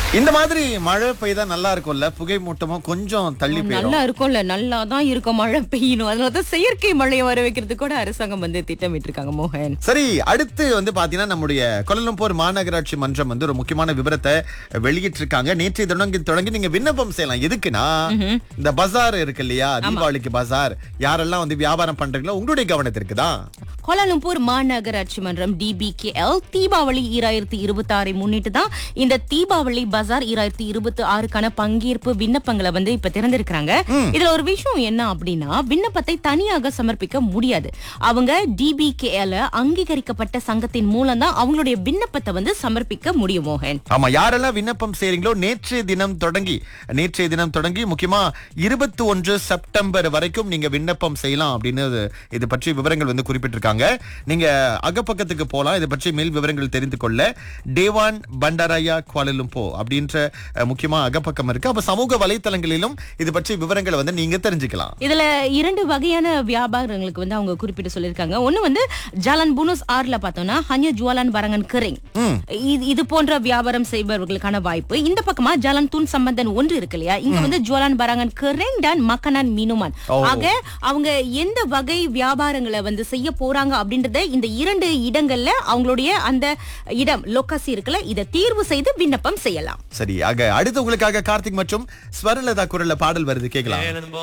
இந்த மாதிரி மழை பெய்தா நல்லா இருக்கும்ல புகை மூட்டமும் கொஞ்சம் தள்ளி போயிடும் நல்லா இருக்கும்ல நல்லா தான் இருக்கும் மழை பெய்யணும் அதனாலதான் செயற்கை மழையை வர வைக்கிறதுக்கு கூட அரசாங்கம் வந்து திட்டமிட்டு இருக்காங்க மோகன் சரி அடுத்து வந்து பாத்தீங்கன்னா நம்முடைய கொல்லம்பூர் மாநகராட்சி மன்றம் வந்து ஒரு முக்கியமான விவரத்தை வெளியிட்டு இருக்காங்க நேற்றைய தொடங்கி தொடங்கி நீங்க விண்ணப்பம் செய்யலாம் எதுக்குன்னா இந்த பஜார் இருக்கு இல்லையா தீபாவளிக்கு பஜார் யாரெல்லாம் வந்து வியாபாரம் பண்றீங்களோ உங்களுடைய கவனத்திற்கு தான் கோலாலம்பூர் மாநகராட்சி மன்றம் டிபிகேஎல் தீபாவளி ஈராயிரத்தி இருபத்தி ஆறை முன்னிட்டு தான் இந்த தீபாவளி பஜார் ஈராயிரத்தி இருபத்தி ஆறுக்கான பங்கேற்பு விண்ணப்பங்களை வந்து இப்ப திறந்திருக்கிறாங்க இதுல ஒரு விஷயம் என்ன அப்படின்னா விண்ணப்பத்தை தனியாக சமர்ப்பிக்க முடியாது அவங்க டிபிகேஎல் அங்கீகரிக்கப்பட்ட சங்கத்தின் மூலம் தான் அவங்களுடைய விண்ணப்பத்தை வந்து சமர்ப்பிக்க முடியும் மோகன் ஆமா யாரெல்லாம் விண்ணப்பம் செய்றீங்களோ நேற்றைய தினம் தொடங்கி நேற்றைய தினம் தொடங்கி முக்கியமா இருபத்தி ஒன்று செப்டம்பர் வரைக்கும் நீங்க விண்ணப்பம் செய்யலாம் அப்படின்னு இது- இது பற்றி விவரங்கள் வந்து குறிப்பிட்டிருக்காங்க நீங்க அகப்பக்கத்துக்கு போலாம் இது பற்றி மேல் விவரங்கள் தெரிந்து கொள்ள டேவான் பண்டராயா குவாலலும்போ அப்படின்ற அஹ், முக்கியமா அகப்பக்கம் இருக்கு அப்ப சமூக வலைத்தளங்களிலும் இது பற்றி விவரங்களை வந்து நீங்க தெரிஞ்சுக்கலாம் இதுல இரண்டு வகையான வியாபாரங்களுக்கு வந்து அவங்க குறிப்பிட்டு சொல்லியிருக்காங்க ஒண்ணு வந்து ஜாலன் புனஸ் ஆர்ல பார்த்தோம்னா ஹன்ய ஜுவலான் வரங்கன் கிரிங் இது இது போன்ற வியாபாரம் செய்பவர்களுக்கான வாய்ப்பு இந்த பக்கமா ஜாலன் தூண் சம்பந்தன் ஒன்று இருக்கு இல்லையா இங்க வந்து ஜுவலான் பரங்கன் கிரிங் டான் மக்கனான் மீனுமான் ஆக அவங்க எந்த வகை வியாபாரங்களை வந்து செய்ய போறாங்க அப்படின்றத இந்த இரண்டு இடங்கள்ல அவங்களுடைய அந்த இடம் லொக்கசி இருக்குல்ல இதை தீர்வு செய்து விண்ணப்பம் செய்யலாம் சரி ஆக அடுத்து உங்களுக்காக கார்த்திக் மற்றும் ஸ்வரலதா குரல்ல பாடல் வருது கேட்கலாம்